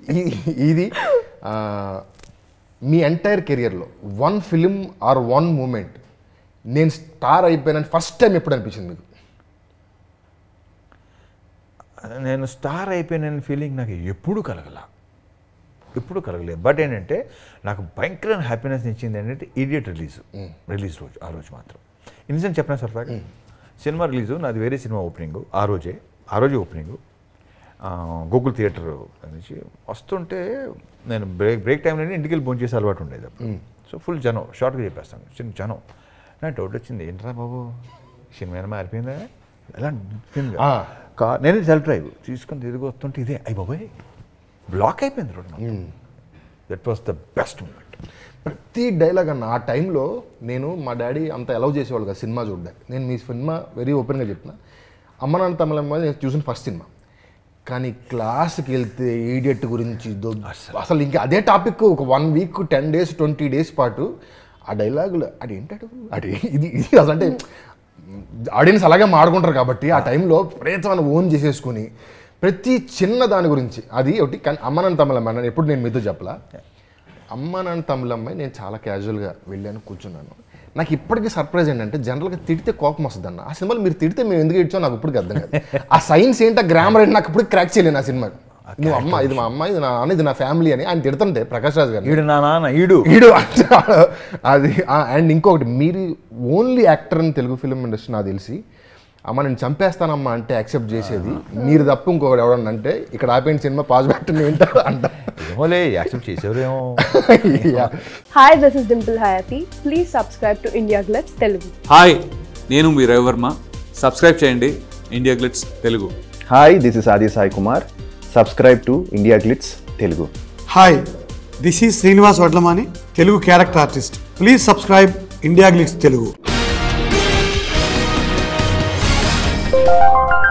ఈ- ఇది ఆ, మీ ఎంటైర్ కెరియర్లో one film or one moment నేను స్టార్ అయిపోయానని ఫస్ట్ టైం ఎప్పుడు అనిపించింది మీకు నేను స్టార్ అయిపోయిన ఫీలింగ్ నాకు ఎప్పుడూ కలగల ఎప్పుడు కలగలేదు బట్ ఏంటంటే నాకు భయంకరమైన హ్యాపీనెస్ ఇచ్చింది ఏంటంటే ఇడియట్ రిలీజ్ రిలీజ్ రోజు ఆ రోజు మాత్రం ఇన్సిడెంట్ చెప్పిన సరదాగా సినిమా రిలీజు నాది వేరే సినిమా ఓపెనింగ్ ఆ రోజే ఆ రోజే ఓపెనింగ్ గూగుల్ థియేటర్ నుంచి వస్తుంటే నేను బ్రేక్ బ్రేక్ టైంలో ఇంటికి వెళ్ళి భోజనం చేసే అలవాటు ఉండేది అప్పుడు సో ఫుల్ జనం షార్ట్గా చెప్పేస్తాను చిన్న జనం నాకు డౌట్ వచ్చింది ఏంట్రా బాబు సినిమా ఏమైనా మారిపోయిందా ఎలా అనిపించింది ఆ. కా నేను సెల్ఫ్ డ్రైవ్ తీసుకొని తిరిగి వస్తుంటే ఇదే అయ్యి బాబాయ్ బ్లాక్ అయిపోయింది road that was the best moment ప్రతి డైలాగ్ అన్న ఆ టైంలో నేను మా డాడీ అంత అలౌ చేసేవాళ్ళు కదా సినిమా చూడడానికి నేను మీ సినిమా వెరీ ఓపెన్గా చెప్పిన అమ్మ నాన్న తమిళమ్మ నేను చూసిన ఫస్ట్ సినిమా కానీ క్లాస్కి వెళ్తే ఈడియట్ గురించి దొ- అసలు ఇంకా అదే టాపిక్ ఒక one week ten days twenty days పాటు ఆ డైలాగులు అది ఏంటాడు అది ఇది ఇది అసలు అంటే ఆడియన్స్ అలాగే మాడుకుంటారు కాబట్టి ఆ టైంలో ప్రేతమైన ఓన్ చేసేసుకుని ప్రతి చిన్న దాని గురించి అది ఒకటి కానీ అమ్మ నాన్న తమిళమ్మ నేను ఎప్పుడు నేను మీతో చెప్పలా అమ్మ నాన్న తమిళమ్మాయి నేను చాలా క్యాజువల్గా వెళ్ళాను కూర్చున్నాను నాకు ఇప్పటికీ సర్ప్రైజ్ ఏంటంటే జనరల్గా తిడితే కోపం వస్తుంది అన్న ఆ సినిమాలో మీరు తిడితే మేము ఎందుకు ఇచ్చామో నాకు ఇప్పటికి అర్థం కాదు ఆ సైన్స్ ఏంటో గ్రామర్ ఏంటి నాకు ఇప్పుడు క్రాక్ చేయలేను ఆ సినిమా నువ్వు అమ్మ ఇది మా అమ్మ ఇది నా నాన్న ఇది నా ఫ్యామిలీ అని ఆయన తిడుతుంటే ప్రకాష్ రాజ్ గారు ఈడు నా నాన్న ఈడు ఈడు అంటాడు. అది అండ్ ఇంకొకటి మీరు ఓన్లీ యాక్టర్ అని తెలుగు ఫిలిం ఇండస్ట్రీ నాకు తెలిసి అమ్మ నేను చంపేస్తానమ్మా అంటే యాక్సెప్ట్ చేసేది మీరు తప్ప ఇంకొకటి ఎవడన్నా అంటే ఇక్కడ ఆపేయండి సినిమా పాజ్ పెట్టండి వింటారు అంట ఏమోలే యాక్సెప్ట్ చేసేవారేమో Yeah. Hi, this is Dimple Hayati. Please subscribe to India Glitz Telugu. Hi నేను మీ రవివర్మ సబ్స్క్రైబ్ చేయండి India Glitz Telugu hi this is Adi Sai Kumar subscribe to India Glitz Telugu hi this is Srinivas Vadlamani Telugu character artist please subscribe India Glitz Telugu